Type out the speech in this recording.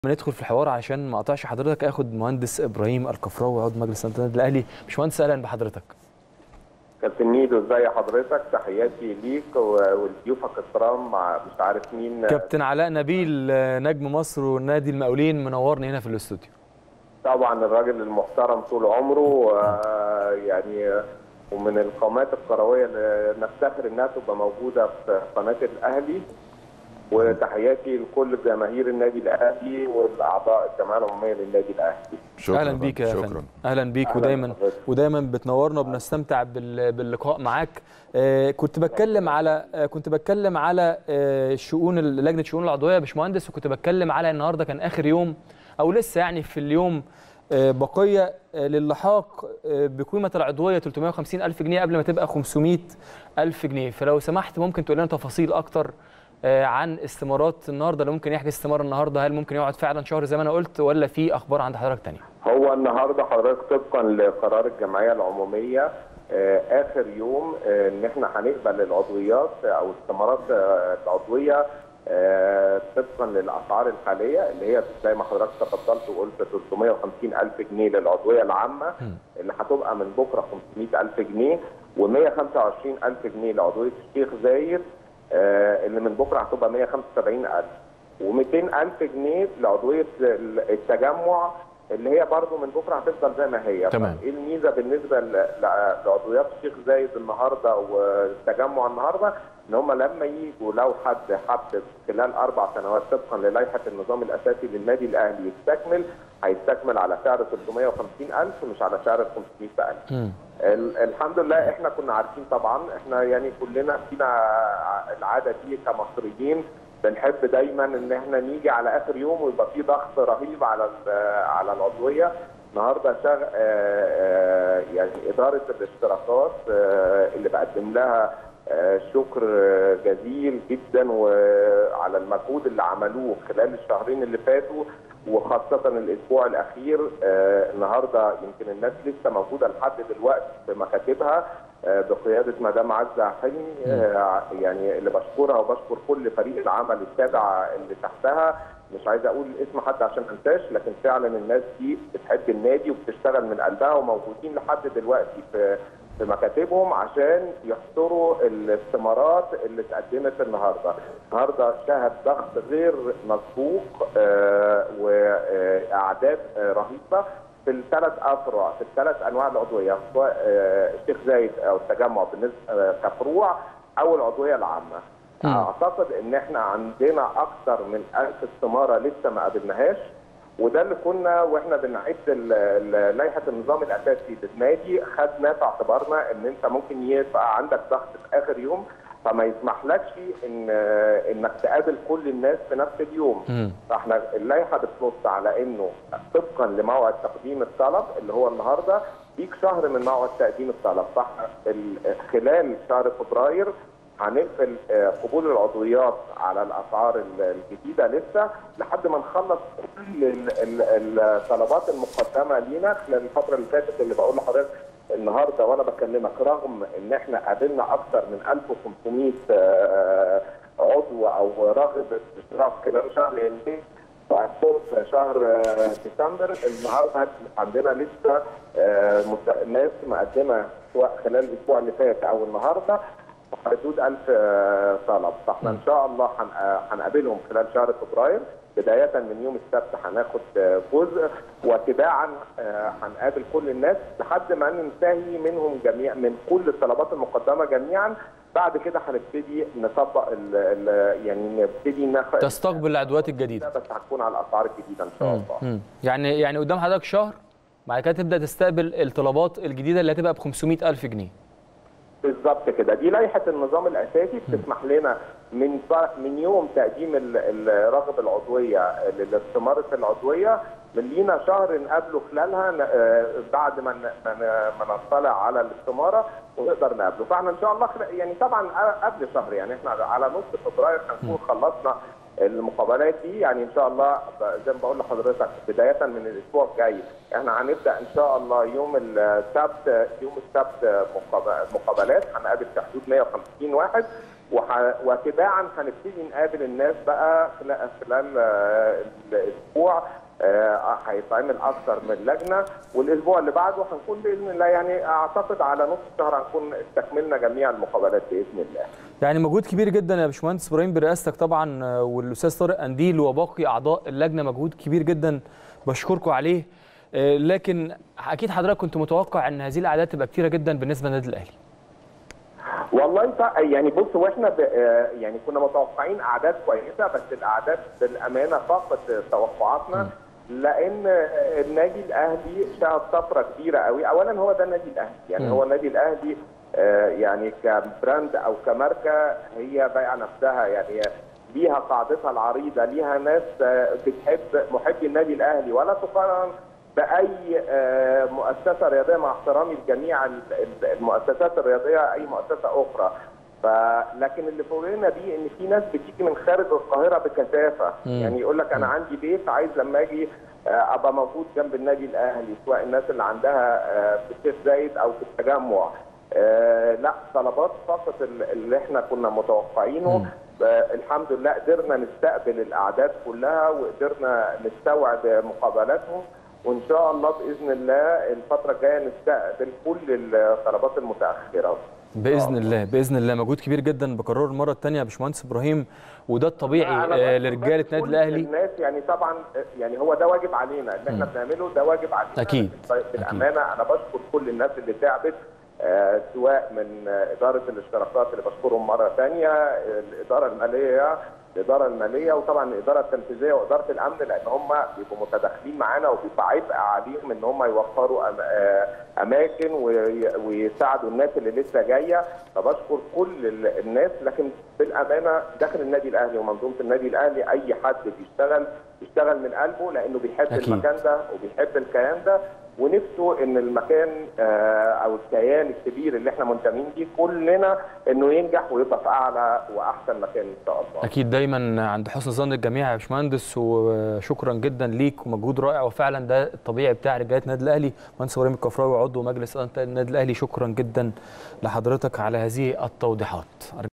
ما ندخل في الحوار عشان ما اقطعش حضرتك اخد مهندس ابراهيم الكفراوي عضو مجلس اداره النادي الاهلي باشمهندس اهلا بحضرتك كابتن ميدو ازي حضرتك تحياتي ليك ولضيوفك الكرام مع مش عارف مين كابتن علاء نبيل نجم مصر والنادي المقاولين منورني هنا في الاستوديو طبعا الراجل المحترم طول عمره يعني ومن القامات الكرويه اللي نفتخر انها تبقى موجوده في قناه الاهلي وتحياتي لكل جماهير النادي الاهلي والاعضاء الجمعيه العموميه للنادي الاهلي شكرا اهلا بيك يا شكرا فندم اهلا بيك ودايما ودايما بتنورنا وبنستمتع بال- باللقاء معاك آه كنت بتكلم على آه كنت بتكلم على آه شؤون ال- لجنه الشؤون العضويه يا باشمهندس وكنت بتكلم على النهارده كان اخر يوم او لسه يعني في اليوم آه بقيه آه للحاق آه بقيمه العضويه 350 الف جنيه قبل ما تبقى 500 الف جنيه فلو سمحت ممكن تقول لنا تفاصيل اكتر آه، عن استمارات النهارده اللي ممكن يحجز استماره النهارده هل ممكن يقعد فعلا شهر زي ما انا قلت ولا في اخبار عند حضرتك تانية هو النهارده حضرتك طبقا لقرار الجمعيه العموميه آه، اخر يوم آه، ان احنا هنقبل العضويات او استمارات آه، العضويه آه، طبقا للاسعار الحاليه اللي هي زي ما حضرتك تفضلت وقلت 350 الف جنيه للعضويه العامه اللي هتبقى من بكره 500 الف جنيه و125 الف جنيه لعضويه الشيخ زايد آه، اللي من بكره هتبقى 175 الف و200 الف جنيه لعضويه التجمع اللي هي برضو من بكره هتفضل زي ما هي تمام. طب ايه الميزه بالنسبه ل- ل- لعضويات الشيخ زايد النهارده والتجمع النهارده ان هم لما يجوا لو حد حب خلال اربع سنوات طبقا للائحه النظام الاساسي للنادي الاهلي يستكمل هيستكمل على سعر 350000 مش على سعر 500000 مم. ال- الحمد لله احنا كنا عارفين طبعا احنا يعني كلنا فينا العاده دي كمصريين بنحب دايما ان احنا نيجي على اخر يوم ويبقى في ضغط رهيب على ال- على العضويه النهارده شغ... آه، آه، يعني اداره الاشتراكات آه، اللي بقدم لها آه، شكر آه، جزيل جدا وعلى المجهود اللي عملوه خلال الشهرين اللي فاتوا وخاصة الأسبوع الأخير آه، النهاردة يمكن الناس لسه موجودة لحد دلوقتي في مكاتبها آه، بقيادة مدام عزة حلمي آه، يعني اللي بشكرها وبشكر كل فريق العمل التابع اللي تحتها مش عايز اقول اسم حد عشان ما انساش لكن فعلا الناس دي بتحب النادي وبتشتغل من قلبها وموجودين لحد دلوقتي في في مكاتبهم عشان يحصروا الاستمارات اللي اتقدمت النهارده. النهارده شهد ضغط غير مسبوق آه، واعداد آه، رهيبه في الثلاث افرع في الثلاث انواع العضويه سواء آه، الشيخ زايد او التجمع بالنسبه آه، كفروع او العضويه العامه. مم. اعتقد ان احنا عندنا اكثر من 1000 استماره لسه ما قابلناهاش وده اللي كنا واحنا بنعد ال- ال- لائحه النظام الاساسي للنادي خدنا في اعتبارنا ان انت ممكن يبقى عندك ضغط في اخر يوم فما يسمحلكش ان انك تقابل كل الناس في نفس اليوم مم. فاحنا اللائحه بتنص على انه طبقا لموعد تقديم الطلب اللي هو النهارده ليك شهر من موعد تقديم الطلب فاحنا ال- خلال شهر فبراير هنقفل آه، قبول العضويات على الاسعار ال- الجديده لسه لحد ما نخلص كل ال- ال- الطلبات المقدمه لينا خلال الفتره اللي فاتت اللي بقول لحضرتك النهارده وانا بكلمك رغم ان احنا قابلنا اكثر من 1500 آه، عضو او راغب اشتراك خلال شهر يناير وهتكون في شهر آه، ديسمبر النهارده عندنا لسه آه، مست- ناس مقدمه سواء خلال الاسبوع اللي فات او النهارده حدود 1000 آه، طلب فاحنا ان شاء الله هن- آه، هنقابلهم خلال شهر فبراير بداية من يوم السبت هناخد آه، جزء وتباعا آه، هنقابل كل الناس لحد ما ننتهي منهم جميع من كل الطلبات المقدمة جميعا بعد كده هنبتدي نطبق ال ال يعني نبتدي ناخد تستقبل العدوات الجديده بس هتكون على الاسعار الجديده ان شاء مم. الله مم. يعني يعني قدام حضرتك شهر بعد كده تبدا تستقبل الطلبات الجديده اللي هتبقى ب 500 الف جنيه بالظبط كده دي لائحه النظام الاساسي بتسمح لنا من ف- من يوم تقديم ال- الرغبه العضويه لاستماره العضويه من لينا شهر نقابله خلالها ن- آه، بعد ما ن- ما ن- ما نطلع على الاستماره ونقدر نقابله فاحنا ان شاء الله خل- يعني طبعا قبل شهر يعني احنا على نص فبراير هنكون خلصنا المقابلات دي يعني ان شاء الله ب- زي ما بقول لحضرتك بدايه من الاسبوع الجاي احنا هنبدا ان شاء الله يوم السبت يوم السبت مقاب- مقابلات هنقابل في حدود 150 واحد وح... وتباعا هنبتدي نقابل الناس بقى خلال خلال آه، الاسبوع آه، هيتعمل اكثر من لجنه والاسبوع اللي بعده هنكون باذن الله يعني اعتقد على نص الشهر هنكون استكملنا جميع المقابلات باذن الله. يعني مجهود كبير جدا يا باشمهندس ابراهيم برئاستك طبعا آه، والاستاذ طارق قنديل وباقي اعضاء اللجنه مجهود كبير جدا بشكركم عليه آه، لكن اكيد حضرتك كنت متوقع ان هذه الاعداد تبقى كتيره جدا بالنسبه للنادي الاهلي والله ط- يعني بص واحنا ب... آه، يعني كنا متوقعين اعداد كويسه بس الاعداد بالامانه فاقت توقعاتنا لان النادي الاهلي شهد طفره كبيره قوي اولا هو ده النادي الاهلي يعني مم. هو النادي الاهلي آه، يعني كبراند او كماركه هي بايعه نفسها يعني ليها قاعدتها العريضه ليها ناس آه، بتحب محبي النادي الاهلي ولا تقارن باي آه، مؤسسه رياضيه مع احترامي لجميع ال- ال- المؤسسات الرياضيه اي مؤسسه اخرى فلكن اللي فوجئنا بيه ان في ناس بتيجي من خارج القاهره بكثافه مم. يعني يقول لك انا عندي بيت عايز لما اجي آه، ابقى موجود جنب النادي الاهلي سواء الناس اللي عندها آه، في الشيخ زايد او في التجمع آه، لا طلبات فقط ال- اللي احنا كنا متوقعينه مم. آه، الحمد لله قدرنا نستقبل الاعداد كلها وقدرنا نستوعب مقابلاتهم وان شاء الله باذن الله الفتره الجايه نستقبل كل الطلبات المتاخره باذن الله باذن الله مجهود كبير جدا بكرره المره الثانيه يا باشمهندس ابراهيم وده الطبيعي أنا آه، بشكر لرجاله بس نادي كل الاهلي الناس يعني طبعا يعني هو ده واجب علينا اللي احنا مم. بنعمله ده واجب علينا أكيد. طيب بالامانه انا بشكر كل الناس اللي تعبت آه، سواء من آه، اداره الاشتراكات اللي بشكرهم مره ثانيه الاداره الماليه الاداره الماليه وطبعا الاداره التنفيذيه واداره الامن لان هم بيبقوا متداخلين معانا وبيبقى عبء عليهم ان هم يوفروا أم- آه، اماكن وي- ويساعدوا الناس اللي لسه جايه فبشكر كل ال- الناس لكن بالامانه داخل النادي الاهلي ومنظومه النادي الاهلي اي حد بيشتغل بيشتغل من قلبه لانه بيحب أكيد. المكان ده وبيحب الكيان ده ونفسه ان المكان آه، او الكيان الكبير اللي احنا منتمين ليه كلنا انه ينجح ويبقى في اعلى واحسن مكان ان شاء الله. اكيد دايما عند حسن ظن الجميع يا باشمهندس وشكرا جدا ليك ومجهود رائع وفعلا ده الطبيعي بتاع رجاله النادي الاهلي مهندس ابراهيم الكفراوي عضو مجلس اداره النادي الاهلي شكرا جدا لحضرتك على هذه التوضيحات